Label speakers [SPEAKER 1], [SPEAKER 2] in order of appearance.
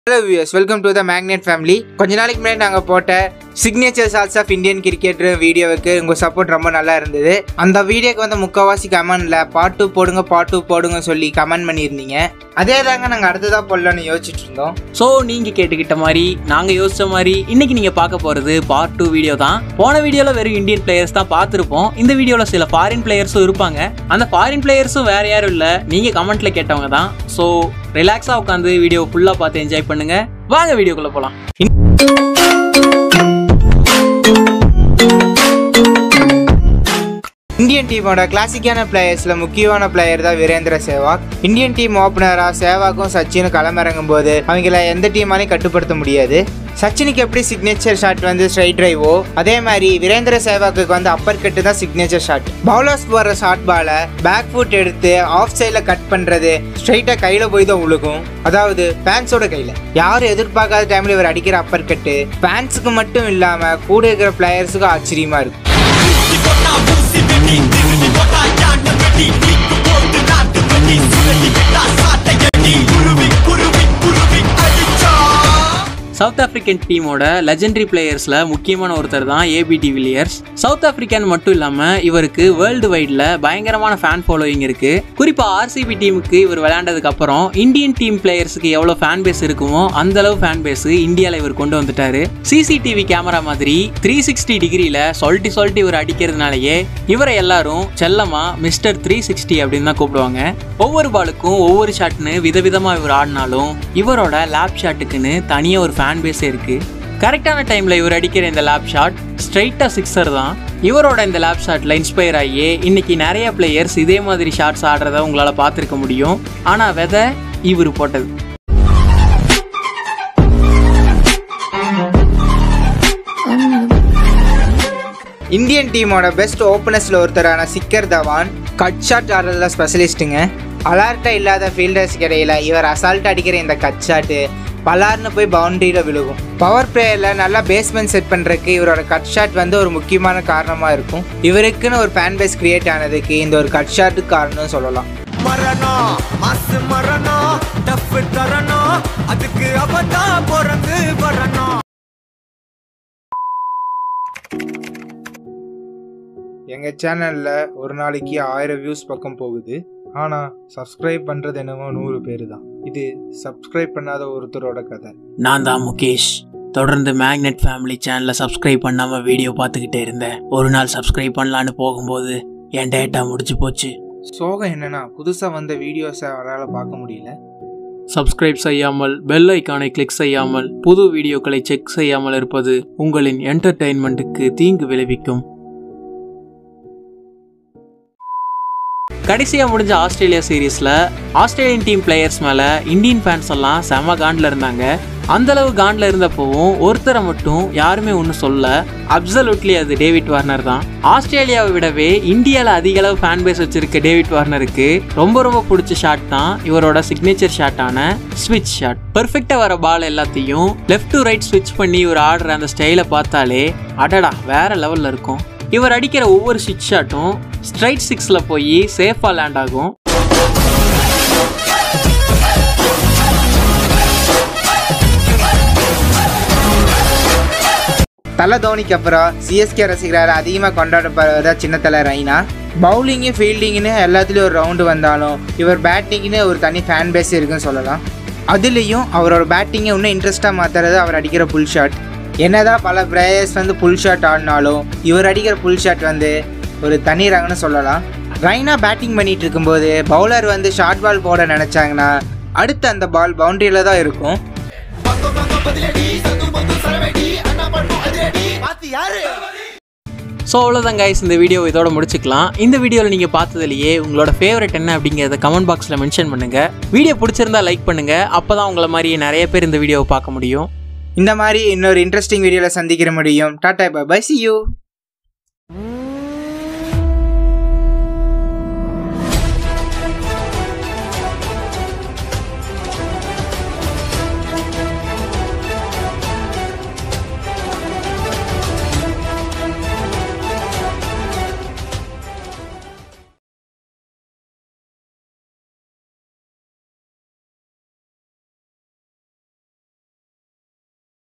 [SPEAKER 1] hello views welcome to the Magnet Family கொஞ்ச நாளைக்கு முன்னாடி நாங்கள் போட்ட signature shots of Indian cricket வீடியோவுக்கு உங்கள் சப்போர்ட் ரொம்ப நல்லா இருந்தது அந்த வீடியோக்கு வந்து முக்கால்வாசி கமெண்ட்ல பார்ட் டூ போடுங்க பார்ட் டூ போடுங்க சொல்லி கமெண்ட் பண்ணியிருந்தீங்க அதே தாங்க நாங்கள் அடுத்ததாக போடலான்னு யோசிச்சுட்டு இருந்தோம்
[SPEAKER 2] ஸோ நீங்கள் கேட்டுக்கிட்ட மாதிரி நாங்கள் யோசிச்ச மாதிரி இன்னைக்கு நீங்கள் பார்க்க போகிறது பார்ட் டூ வீடியோ தான் போன வீடியோவில் வெறும் இந்தியன் பிளேயர்ஸ் தான் பார்த்துருப்போம் இந்த வீடியோவில் சில ஃபாரின் பிளேயர்ஸும் இருப்பாங்க அந்த ஃபாரின் பிளேயர்ஸும் வேற யாரும் இல்லை நீங்கள் கமெண்ட்ல கேட்டவங்க தான் ஸோ ரிலாக்ஸாக உட்காந்து வீடியோ ஃபுல்லாக பார்த்து என்ஜாய் பண்ணுங்க வாங்க வீடியோக்குள்ளே போகலாம்
[SPEAKER 1] இந்தியன் டீமோட கிளாசிக்கான பிளேயர்ஸில் முக்கியமான பிளேயர் தான் வீரேந்திர சேவாக் இந்தியன் டீம் ஓப்பனராக சேவாக்கும் சச்சினும் களமிறங்கும் போது அவங்கள எந்த டீமாலையும் கட்டுப்படுத்த முடியாது சச்சினுக்கு எப்படி சிக்னேச்சர் ஷாட் வந்து ஸ்ட்ரைட் டிரைவோ அதே மாதிரி வீரேந்திர சேவாக்கு வந்து அப்பர் கட்டு தான் சிக்னேச்சர் ஷாட் பவுலர்ஸ் போடுற ஷாட் பாலை பேக் ஃபுட் எடுத்து ஆஃப் சைடில் கட் பண்ணுறது ஸ்ட்ரைட்டாக கையில் போய் தான் உழுகும் அதாவது ஃபேன்ஸோட கையில் யாரும் எதிர்பார்க்காத டைமில் இவர் அடிக்கிற அப்பர் கட்டு ஃபேன்ஸுக்கு மட்டும் இல்லாமல் கூட இருக்கிற பிளேயர்ஸுக்கும் ஆச்சரியமாக இருக்கும்
[SPEAKER 2] சவுத் ஆப்பிரிக்கன் டீமோட லெஜெண்டரி பிளேயர்ஸில் முக்கியமான ஒருத்தர் தான் ஏபிடி வில்லியர்ஸ் சவுத் ஆப்பிரிக்கன் மட்டும் இல்லாமல் இவருக்கு வேர்ல்டு வைடில் பயங்கரமான ஃபேன் ஃபாலோயிங் இருக்கு குறிப்பாக ஆர்சிபி டீமுக்கு இவர் விளையாண்டதுக்கு அப்புறம் இந்தியன் டீம் பிளேயர்ஸுக்கு எவ்வளோ ஃபேன் பேஸ் இருக்குமோ அந்த அளவு ஃபேன் பேஸ் இந்தியாவில் இவர் கொண்டு வந்துட்டாரு சிசிடிவி கேமரா மாதிரி த்ரீ சிக்ஸ்டி டிகிரியில் சொல்லிட்டு சொல்லிட்டு இவர் அடிக்கிறதுனாலயே இவரை எல்லாரும் செல்லமா மிஸ்டர் த்ரீ சிக்ஸ்டி அப்படின்னு தான் கூப்பிடுவாங்க ஒவ்வொரு பாலுக்கும் ஒவ்வொரு ஷாட்னு விதவிதமாக இவர் ஆடினாலும் இவரோட லேப் ஷாட்டுக்குன்னு தனியாக ஒரு ஃபேன் பேஸே இருக்கு கரெக்டான டைமில் இவர் அடிக்கிற இந்த லேப் ஷாட் ஸ்ட்ரைட்டாக சிக்ஸர் தான் இவரோட இந்த லேப் ஷாட்டில் இன்ஸ்பயர் ஆகி இன்னைக்கு நிறைய பிளேயர்ஸ் இதே மாதிரி ஷாட்ஸ் ஆடுறத உங்களால் பார்த்துருக்க முடியும் ஆனால் விதை இவர் போட்டது
[SPEAKER 1] இந்தியன் டீமோட பெஸ்ட் ஓப்பனர்ஸில் ஒருத்தரான சிக்கர் தவான் கட் ஷாட் ஆடுறதுல ஸ்பெஷலிஸ்ட்டுங்க அலர்ட்டாக இல்லாத ஃபீல்டர்ஸ்க்கு இடையில இவர் அசால்ட் அடிக்கிற இந்த கட் ஷாட்டு பலார்னு போய் பவுண்டரியில் விழுகும் பவர் பிளேயரில் நல்லா பேஸ்மெண்ட் செட் பண்ணுறதுக்கு இவரோட கட் ஷாட் வந்து ஒரு முக்கியமான காரணமாக இருக்கும் இவருக்குன்னு ஒரு ஃபேன் பேஸ் கிரியேட் ஆனதுக்கு இந்த ஒரு கட் ஷாட்டுக்கு காரணம் சொல்லலாம்
[SPEAKER 3] மரணம் மாசு மரணம் டஃப் தரணும் அதுக்கு அவதான் பிறந்து வரணும்
[SPEAKER 1] எங்கள் சேனலில் ஒரு நாளைக்கு ஆயிரம் வியூஸ் பக்கம் போகுது ஆனால் சப்ஸ்கிரைப் பண்ணுறது என்னமோ நூறு பேர் தான் இது சப்ஸ்கிரைப் பண்ணாத ஒருத்தரோட கதை
[SPEAKER 2] நான் தான் முகேஷ் தொடர்ந்து மேக்னெட் ஃபேமிலி சேனலை சப்ஸ்கிரைப் பண்ணாமல் வீடியோ பார்த்துக்கிட்டே இருந்தேன் ஒரு நாள் சப்ஸ்கிரைப் பண்ணலான்னு போகும்போது என் டேட்டா முடிச்சு போச்சு
[SPEAKER 1] சோகம் என்னன்னா புதுசாக வந்த வீடியோஸை அவரால் பார்க்க முடியல
[SPEAKER 2] சப்ஸ்கிரைப் செய்யாமல் பெல் ஐக்கானை கிளிக் செய்யாமல் புது வீடியோக்களை செக் செய்யாமல் இருப்பது உங்களின் என்டர்டெயின்மெண்ட்டுக்கு தீங்கு விளைவிக்கும் கடைசியாக முடிஞ்ச ஆஸ்திரேலியா சீரீஸில் ஆஸ்திரேலியன் டீம் பிளேயர்ஸ் மேலே இந்தியன் ஃபேன்ஸ் எல்லாம் செம காண்டில் இருந்தாங்க அந்த அளவு காண்டில் இருந்தப்பவும் ஒருத்தரை மட்டும் யாருமே ஒன்றும் சொல்ல அப்சல்யூட்லி அது டேவிட் வார்னர் தான் ஆஸ்திரேலியாவை விடவே இந்தியாவில் அதிக அளவு ஃபேன் பேஸ் வச்சிருக்க டேவிட் வார்னருக்கு ரொம்ப ரொம்ப பிடிச்ச ஷாட் தான் இவரோட சிக்னேச்சர் ஷாட்டான ஸ்விட்ச் ஷாட் பெர்ஃபெக்டாக வர பால் எல்லாத்தையும் லெஃப்ட் டு ரைட் ஸ்விட்ச் பண்ணி இவர் ஆடுற அந்த ஸ்டைலை பார்த்தாலே அடடா வேற லெவலில் இருக்கும் இவர் அடிக்கிற ஒவ்வொரு ஸ்விட்ச் ஷாட்டும் ஸ்ட்ரைட் சிக்ஸில் போய் சேஃபாக லேண்ட் ஆகும்
[SPEAKER 1] தலை தோனிக்கு அப்புறம் சிஎஸ்கே ரசிகரால் அதிகமாக கொண்டாடப்படுறதா சின்ன தலை ரெய்னா பவுலிங்கு ஃபீல்டிங்னு எல்லாத்துலேயும் ஒரு ரவுண்டு வந்தாலும் இவர் பேட்டிங்னு ஒரு தனி ஃபேன் பேஸ் இருக்குன்னு சொல்லலாம் அதுலேயும் அவரோட பேட்டிங்கை இன்னும் இன்ட்ரெஸ்ட்டாக மாற்றுறது அவர் அடிக்கிற புல் ஷாட் என்னதான் பல பிளேயர்ஸ் வந்து புல் ஷாட் ஆடினாலும் இவர் அடிக்கிற புல் ஷாட் வந்து ஒரு தனி ரகம்னு சொல்லலாம் ரைனா பேட்டிங் பண்ணிட்டு இருக்கும்போது பவுலர் வந்து ஷார்ட் பால் போட நினச்சாங்கன்னா அடுத்து அந்த பால் பவுண்டரியில் தான் இருக்கும்
[SPEAKER 3] பாத்து யாரு
[SPEAKER 2] ஸோ அவ்வளோதான் கைஸ் இந்த வீடியோ இதோட முடிச்சுக்கலாம் இந்த வீடியோவில் நீங்கள் பார்த்ததுலையே உங்களோட ஃபேவரட் என்ன அப்படிங்கிறத கமெண்ட் பாக்ஸில் மென்ஷன் பண்ணுங்கள் வீடியோ பிடிச்சிருந்தா லைக் பண்ணுங்கள் அப்போ தான் உங்களை மாதிரி நிறைய பேர் இந்த வீடியோவை பார்க்க முடியும்
[SPEAKER 1] இந்த மாதிரி இன்னொரு இன்ட்ரெஸ்டிங் வீடியோவில் சந்திக்கிற முடியும் டாடா பை சி யூ